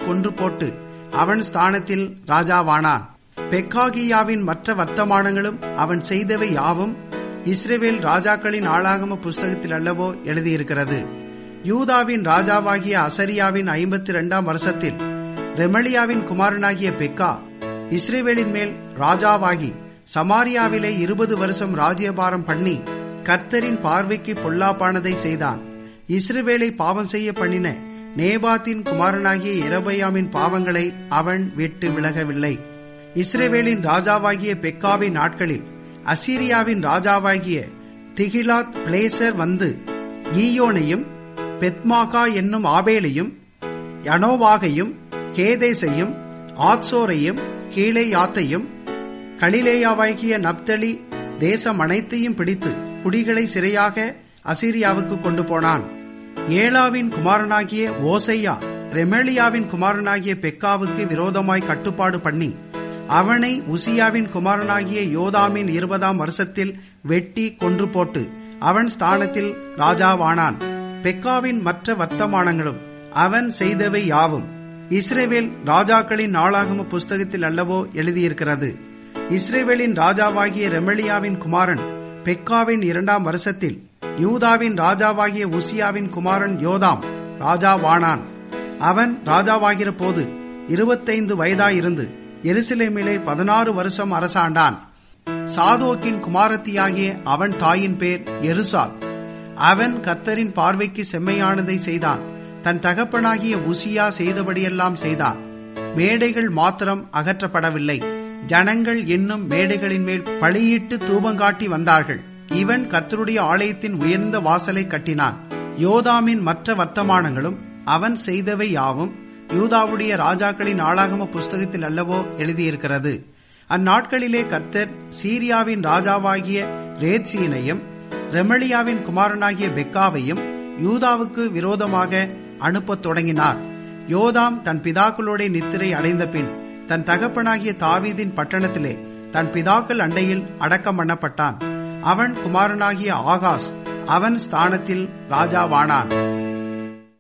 கொன்று போட்டு அவன் ஸ்தானத்தில் ராஜாவானான் பெக்காகியாவின் மற்ற வர்த்தமானங்களும் அவன் செய்தவை யாவும் இஸ்ரேவேல் ராஜாக்களின் ஆளாகம புஸ்தகத்தில் அல்லவோ எழுதியிருக்கிறது யூதாவின் ராஜாவாகிய அசரியாவின் ஐம்பத்தி இரண்டாம் வருஷத்தில் ரெமலியாவின் குமாரனாகிய பெக்கா இஸ்ரேவேலின் மேல் ராஜாவாகி சமாரியாவிலே இருபது வருஷம் ராஜ்யபாரம் பண்ணி கர்த்தரின் பார்வைக்கு பொல்லாப்பானதை செய்தான் இஸ்ரவேலை பாவம் செய்ய பண்ணின நேபாத்தின் குமாரனாகிய இரபையாமின் பாவங்களை அவன் விட்டு விலகவில்லை இஸ்ரேவேலின் ராஜாவாகிய பெக்காவின் நாட்களில் அசீரியாவின் ராஜாவாகிய திகிலாத் பிளேசர் வந்து ஈயோனையும் பெத்மாகா என்னும் ஆபேலையும் யனோவாகையும் கேதேசையும் ஆத்சோரையும் கீழேயாத்தையும் கலிலேயாவாகிய நப்தலி தேசம் அனைத்தையும் பிடித்து குடிகளை சிறையாக அசீரியாவுக்கு கொண்டு போனான் ஏலாவின் குமாரனாகிய ஓசையா ரெமேலியாவின் குமாரனாகிய பெக்காவுக்கு விரோதமாய் கட்டுப்பாடு பண்ணி அவனை உசியாவின் குமாரனாகிய யோதாமின் இருபதாம் வருஷத்தில் வெட்டி கொன்று போட்டு அவன் ஸ்தானத்தில் ராஜாவானான் பெக்காவின் மற்ற வர்த்தமானங்களும் அவன் செய்தவை யாவும் இஸ்ரேவேல் ராஜாக்களின் நாளாகம புஸ்தகத்தில் அல்லவோ எழுதியிருக்கிறது இஸ்ரேவேலின் ராஜாவாகிய ரெமலியாவின் குமாரன் பெக்காவின் இரண்டாம் வருஷத்தில் யூதாவின் ராஜாவாகிய உசியாவின் குமாரன் யோதாம் ராஜாவானான் அவன் ராஜாவாகிற போது இருபத்தைந்து வயதாயிருந்து எருசலேமிலே பதினாறு வருஷம் அரசாண்டான் சாதோக்கின் குமாரத்தியாகிய அவன் தாயின் பேர் எருசால் அவன் கர்த்தரின் பார்வைக்கு செம்மையானதை செய்தான் தன் தகப்பனாகிய உசியா செய்தபடியெல்லாம் செய்தான் மேடைகள் மாத்திரம் அகற்றப்படவில்லை ஜனங்கள் என்னும் மேடைகளின் மேல் பழியிட்டு தூபங்காட்டி வந்தார்கள் இவன் கர்த்தருடைய ஆலயத்தின் உயர்ந்த வாசலை கட்டினான் யோதாமின் மற்ற வர்த்தமானங்களும் அவன் செய்தவை யாவும் யூதாவுடைய ராஜாக்களின் ஆளாகம புஸ்தகத்தில் அல்லவோ எழுதியிருக்கிறது அந்நாட்களிலே கர்த்தர் சீரியாவின் ராஜாவாகிய ரேத்சீனையும் ரெமலியாவின் குமாரனாகிய பெக்காவையும் யூதாவுக்கு விரோதமாக அனுப்பத் தொடங்கினார் யோதாம் தன் பிதாக்களோட நித்திரை அடைந்த பின் தன் தகப்பனாகிய தாவீதின் பட்டணத்திலே தன் பிதாக்கள் அண்டையில் அடக்கம் பண்ணப்பட்டான் அவன் குமாரனாகிய ஆகாஸ் அவன் ஸ்தானத்தில் ராஜாவானான்